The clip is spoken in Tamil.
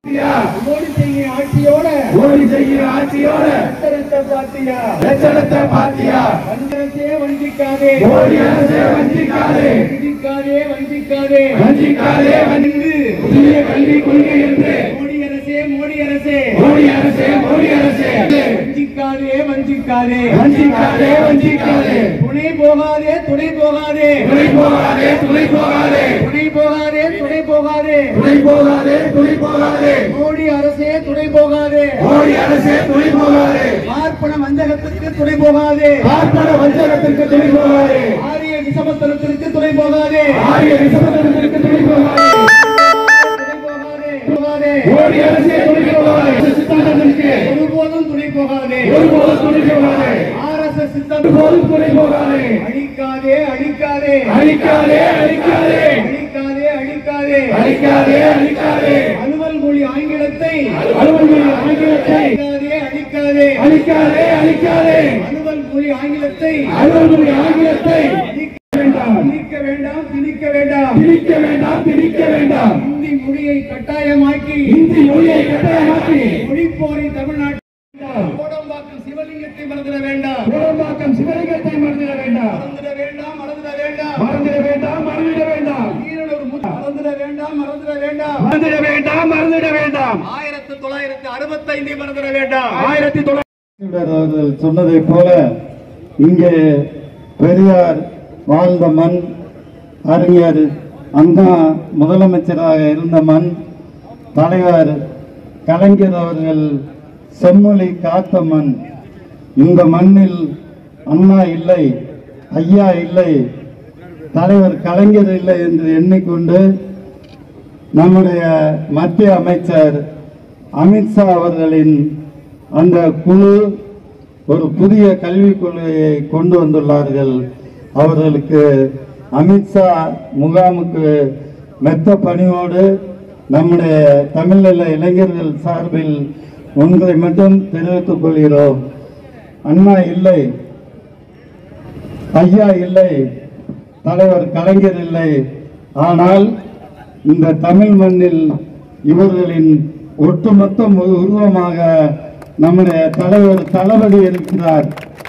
மோடி செய்கிற ஆட்சியோட மோடி செய்கிற ஆட்சியோட லட்சணத்தை பாத்தியா லட்சணத்தை பாத்தியா வஞ்சனத்தே வஞ்சிக்காதே மோடி அரசே வஞ்சிக்காதே வஞ்சிக்காதே வஞ்சிக்காதே வஞ்சிக்காதே வந்து புதிய கல்வி கொள்கை என்று மோடி அரசே மோடி அரசே மோடி அரசே மோடி அரசே வஞ்சிக்காதே வஞ்சிக்காதே வஞ்சிக்காதே வஞ்சிக்காதே துணை போகாதே துணை போகாதே துணை போகாதே துணை போகாதே துணை போகாதே துணை போகாதே துணை போகாதே துணை போகாதே மோடி அரசே துணை போகாதே மோடி அரசே துணை போகாதே பார்ப்பன வஞ்சகத்திற்கு துணை போகாதே பார்ப்பன வஞ்சகத்திற்கு துணை போகாதே ஆரிய விசமத்தனத்திற்கு துணை போகாதே ஆரிய விசமத்திற்கு துணை போகாதே துணை போகாதே போகாதே மோடி அரசே துணை போகாதே சித்தாந்தத்திற்கு ஒருபோதும் துணை போகாதே ஒருபோதும் துணை போகாதே ஆர்எஸ்எஸ் சித்தம் ஒருபோதும் துணை போகாதே அழிக்காதே அழிக்காதே அழிக்காதே அழிக்காதே அழிக்காதே அழிக்காதே அழிக்காதே அழிக்காதே அலுவல் மொழி ஆங்கிலத்தை அலுவல்மொழி ஆங்கிலத்தை அழிக்காதே அழிக்காதே அழிக்காதே அழிக்காதே அலுவல் மொழி ஆங்கிலத்தை அலுவல்மொழி ஆங்கிலத்தை வேண்டாம் திணிக்க வேண்டாம் திணிக்க வேண்டாம் திணிக்க வேண்டாம் திணிக்க வேண்டாம் இந்தி மொழியை கட்டாயமாக்கி இந்தி மொழியை கட்டாயமாக்கி மொழிப்போரை தமிழ்நாட்டில் கோடம்பாக்கம் சிவலிங்கத்தை மறந்துட வேண்டாம் கோடம்பாக்கம் சிவலிங்கத்தை மறந்துட வேண்டாம் மறந்துட வேண்டாம் மறந்துட வேண்டாம் மறந்துட வேண்டாம் மறந்துட வேண்டாம் ஈரலூர் முத்து மறந்துட வேண்டாம் மறந்துட வேண்டாம் மறந்துட வேண்டாம் மறந்துட வேண்டாம் ஆயிரத்தி தொள்ளாயிரத்தி அறுபத்தைந்தை மறந்துட வேண்டாம் ஆயிரத்தி தொள்ளாயிரத்தி அவர்கள் சொன்னதைப் போல இங்கே பெரியார் வாழ்ந்த மண் அறிஞர் அண்ணா முதலமைச்சராக இருந்த மண் தலைவர் கலைஞர் அவர்கள் செம்மொழி காத்த மண் இந்த மண்ணில் அண்ணா இல்லை ஐயா இல்லை தலைவர் கலைஞர் இல்லை என்று எண்ணிக்கொண்டு நம்முடைய மத்திய அமைச்சர் அமித்ஷா அவர்களின் அந்த குழு ஒரு புதிய கல்விக் கொள்கையை கொண்டு வந்துள்ளார்கள் அவர்களுக்கு அமித்ஷா முகாமுக்கு மெத்த பணியோடு நம்முடைய தமிழ்நில இளைஞர்கள் சார்பில் ஒன்றை மட்டும் தெரிவித்துக் கொள்கிறோம் அண்ணா இல்லை ஐயா இல்லை தலைவர் கலைஞர் இல்லை ஆனால் இந்த தமிழ் மண்ணில் இவர்களின் ஒட்டுமொத்த உருவமாக நம்முடைய தலைவர் தளபதி இருக்கிறார்